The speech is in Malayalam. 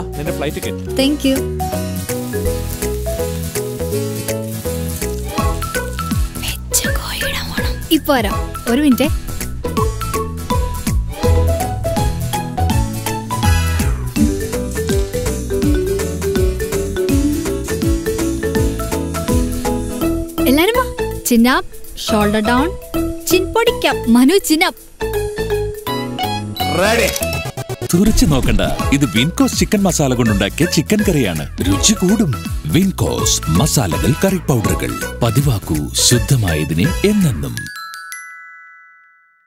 ദാ നിന്റെ ഫ്ലൈറ്റ് ടിക്കറ്റ് താങ്ക് യു ഇപ്പൊ വരാം ഒരു മിനിറ്റ് എല്ലാരും വാ ചിന്നപ്പ് ഷോൾഡർ ഡൗൺ ചിൻ പൊടിക്കാം മനു ചിന്നപ്പ് തുറച്ചു നോക്കണ്ട ഇത് വിൻകോസ് ചിക്കൻ മസാല കൊണ്ടുണ്ടാക്കിയ ചിക്കൻ കറിയാണ് രുചി കൂടും വിൻകോസ് മസാലകൾ കറി പൗഡറുകൾ പതിവാക്കൂ ശുദ്ധമായതിനെ എന്നെന്നും